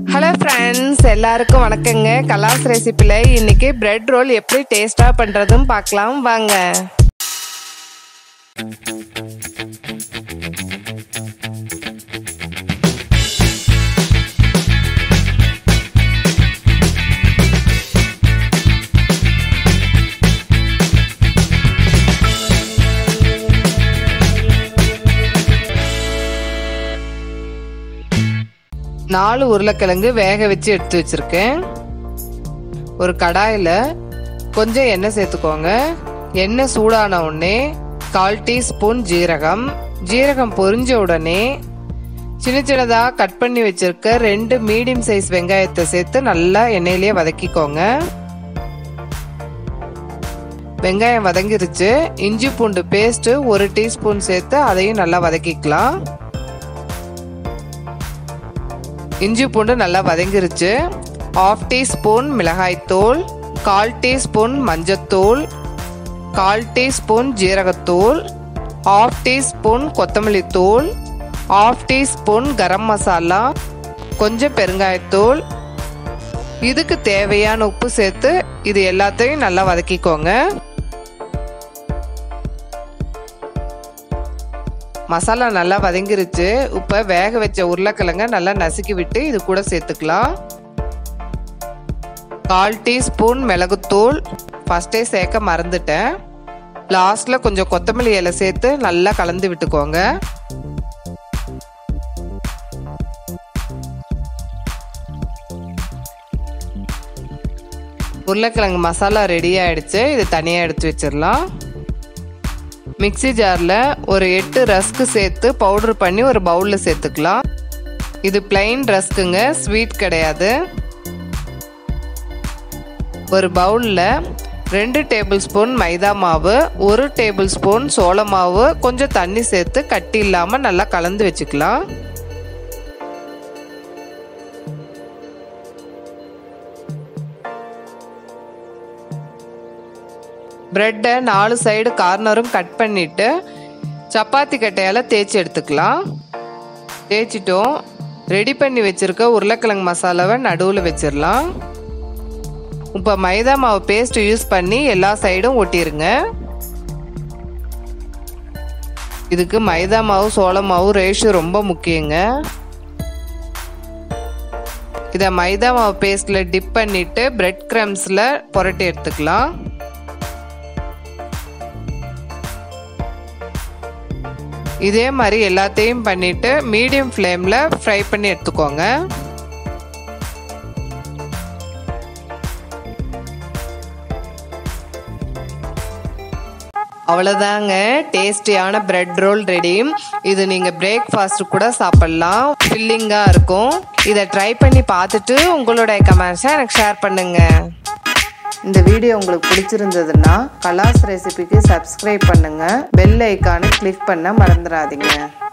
hello friends எல்லாருக்கும் வணக்கங்க கலாஸ் ரெசிப்பியில் இன்னைக்கு பிரெட் ரோல் எப்படி டேஸ்டாக பண்ணுறதுன்னு பார்க்கலாம் வாங்க நாலு உருளைக்கிழங்கு வேக வச்சு எடுத்து வச்சிருக்கேன் ஒரு கடாயில் கொஞ்சம் எண்ணெய் சேர்த்துக்கோங்க எண்ணெய் சூடான உடனே கால் டீஸ்பூன் ஜீரகம் ஜீரகம் பொரிஞ்ச உடனே சின்ன சின்னதாக கட் பண்ணி வச்சிருக்க ரெண்டு மீடியம் சைஸ் வெங்காயத்தை சேர்த்து நல்லா எண்ணெயிலேயே வதக்கிக்கோங்க வெங்காயம் வதங்கிருச்சு இஞ்சி பூண்டு பேஸ்ட்டு ஒரு டீஸ்பூன் சேர்த்து அதையும் நல்லா வதக்கிக்கலாம் இஞ்சி பூண்டு நல்லா வதங்கிருச்சு ஆஃப் டீஸ்பூன் மிளகாய்த்தூள் கால் டீஸ்பூன் மஞ்சத்தூள் கால் டீஸ்பூன் ஜீரகத்தூள் ஆஃப் டீஸ்பூன் கொத்தமல்லி தூள் ஆஃப் டீஸ்பூன் கரம் மசாலா கொஞ்சம் பெருங்காயத்தூள் இதுக்கு தேவையான உப்பு சேர்த்து இது எல்லாத்தையும் நல்லா வதக்கிக்கோங்க மசாலா நல்லா வதங்கிருச்சு இப்போ வேக வச்ச உருளைக்கிழங்க நல்லா நசுக்கி விட்டு இது கூட சேர்த்துக்கலாம் கால் டீஸ்பூன் மிளகுத்தூள் ஃபஸ்ட்டே சேர்க்க மறந்துட்டேன் லாஸ்டில் கொஞ்சம் கொத்தமல்லி இலை சேர்த்து நல்லா கலந்து விட்டுக்கோங்க உருளைக்கிழங்கு மசாலா ரெடி ஆயிடுச்சு இது தனியாக எடுத்து வச்சிடலாம் மிக்சி ஜாரில் ஒரு எட்டு ரஸ்க்கு சேர்த்து பவுட்ரு பண்ணி ஒரு பவுலில் சேர்த்துக்கலாம் இது பிளைன் ரஸ்க்குங்க ஸ்வீட் கிடையாது ஒரு பவுலில் ரெண்டு டேபிள் ஸ்பூன் மைதா மாவு ஒரு டேபிள் ஸ்பூன் சோள மாவு கொஞ்சம் தண்ணி சேர்த்து கட்டி இல்லாமல் நல்லா கலந்து வச்சுக்கலாம் ப்ரெட்டை நாலு சைடு கார்னரும் கட் பண்ணிவிட்டு சப்பாத்தி கட்டையால் தேய்ச்சி எடுத்துக்கலாம் தேய்ச்சிட்டோம் ரெடி பண்ணி வச்சுருக்க உருளைக்கிழங்கு மசாலாவை நடுவில் வச்சிடலாம் இப்போ மைதா மாவு பேஸ்ட் யூஸ் பண்ணி எல்லா சைடும் ஒட்டிடுங்க இதுக்கு மைதா மாவு சோள மாவு ரேஷியோ ரொம்ப முக்கியங்க இதை மைதா மாவு பேஸ்டில் டிப் பண்ணிவிட்டு பிரெட் க்ரம்ஸில் புரட்டி எடுத்துக்கலாம் இதே மாதிரி எல்லாத்தையும் பண்ணிட்டு மீடியம் ஃப்ளேமில் ஃப்ரை பண்ணி எடுத்துக்கோங்க அவ்வளோதாங்க டேஸ்டியான பிரெட் ரோல் ரெடி இது நீங்கள் பிரேக்ஃபாஸ்ட் கூட சாப்பிட்லாம் ஃபில்லிங்காக இருக்கும் இதை ட்ரை பண்ணி பார்த்துட்டு உங்களுடைய கமெண்ட்ஸை எனக்கு ஷேர் பண்ணுங்கள் இந்த வீடியோ உங்களுக்கு பிடிச்சிருந்ததுன்னா கலாஸ் ரெசிபிக்கு சப்ஸ்கிரைப் பண்ணுங்கள் பெல் ஐக்கானை கிளிக் பண்ண மறந்துடாதீங்க